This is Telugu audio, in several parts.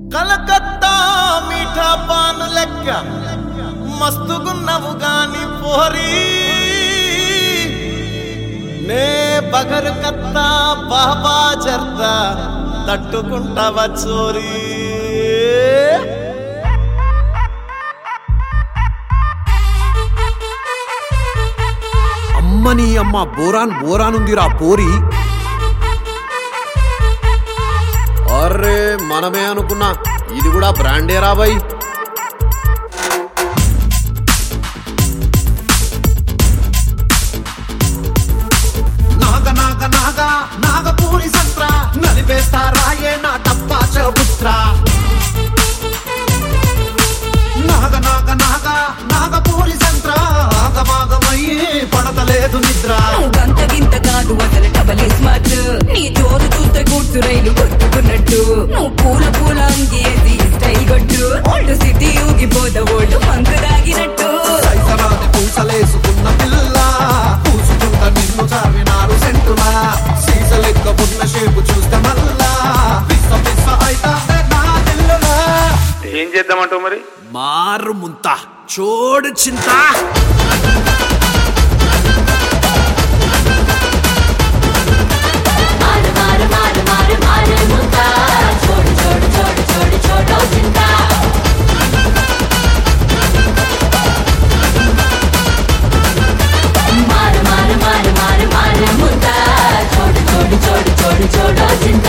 కలకత్తా మీఠా పాను లెక్క మస్తుగున్నవు గాని పోరి నే బగరు కత్తా బాబా జర్దా తట్టుకుంటావా చోరీ అమ్మని అమ్మ బోరాన్ బోరాన్ ఉందిరా పోరి అర్రే మనమే అనుకున్నా ఇది కూడా బ్రాండే రాబాయ్ నాగ నాగ నాగ నాగపూరి సంత్ర నలిపేస్తారాయే నా టప్పా చబుత్ర నాగ నాగ నాగ నాగపూరి సంత్ర ఆగమాగమయ్యి పడతలేదు నిద్ర గంత గింత కాదు అసలు డబల్ స్మార్ట్ నీ జోరు చూస్తే కూర్చు రైలు కొట్టుకున్నట్టు నువ్వు పూల పూల అంగేసి స్టైల్ కొట్టు ఓల్డ్ సిటీ ఊగిపోద ఓల్డ్ మంకు దాగినట్టు సైసరాని పూసలేసుకున్న పిల్ల పూసుకుంట నిన్ను చావినారు సెంటులా సీస లెక్క ఉన్న షేపు చూస్తే మల్లా పిస్స పిస్స అయితాందే నా దిల్లులా ఏం చేద్దామంటావు మరి మారు ముంత చోడు చింత మారు మారు మారు మారు మారు ముద్ద చోడు చోడు చోడు చోడు చోడో చింత మారు మారు మారు మారు మారు ముద్ద చోడు చోడు చోడు చోడు చోడో చింత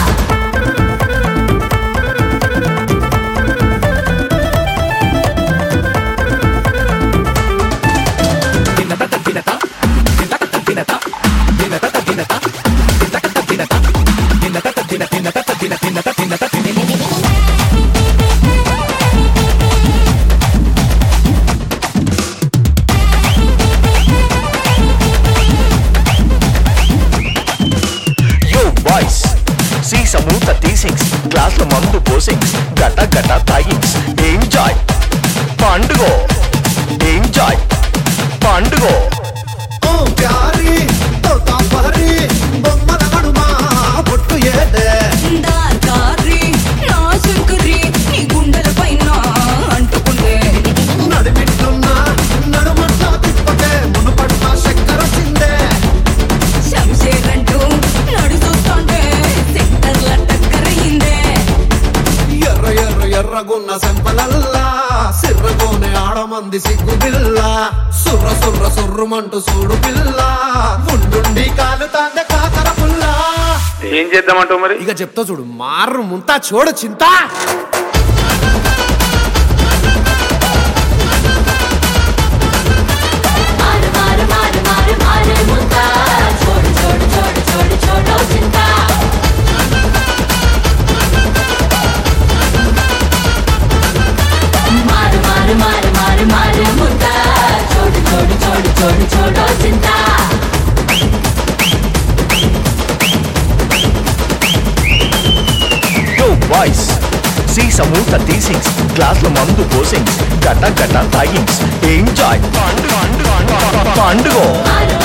యో బాయ్స్ సీస మూత తీసింగ్స్ గ్లాస్ల మందు పోసింగ్స్ గట గట తాగింగ్స్ ఎంజాయ్ పండుగ ఎంజాయ్ పండుగ ఓ ప్యారి తోతా పహరి బొమ్మల నడుమా బొట్టు ఏదే దారి నా శంకరి నీ గుండెల పైన అంటుకుందే నడిమిట్టున్న నడుమంతా తిప్పకే మునుపట్ల చక్కెర చిందే శంషేర్ అంటూ నడుచుస్తుంటే సెక్టర్ల టక్కరయిందే ఎర్ర ఎర్ర ఎర్రగున్న సెంపలల్లా సిర్రగోనే ఆడమంది సిగ్గు పిల్ల సుర్ర సుర్ర సుర్రుమంటూ చూడు పిల్ల ఉండుండి కాలుతాందే కాకర పుల్ల ఏం చేద్దామంటావు మరి ఇక చెప్తా చూడు మారు ముంత చోడు చింత మారు మారు మారు మారు మారు ముద్ద చోడు చోడు చోడు చోడు చోడో చింత మారు మారు మారు మారు మారు ముద్ద చోడు చోడు చోడు చోడు చోడో చింత యో బాయ్స్ సీస మూత తీసింగ్స్ గ్లాస్ల మందు పోసింగ్స్ గట గట తాగింగ్స్ ఎంజాయ్ పండుగ పండుగ మారు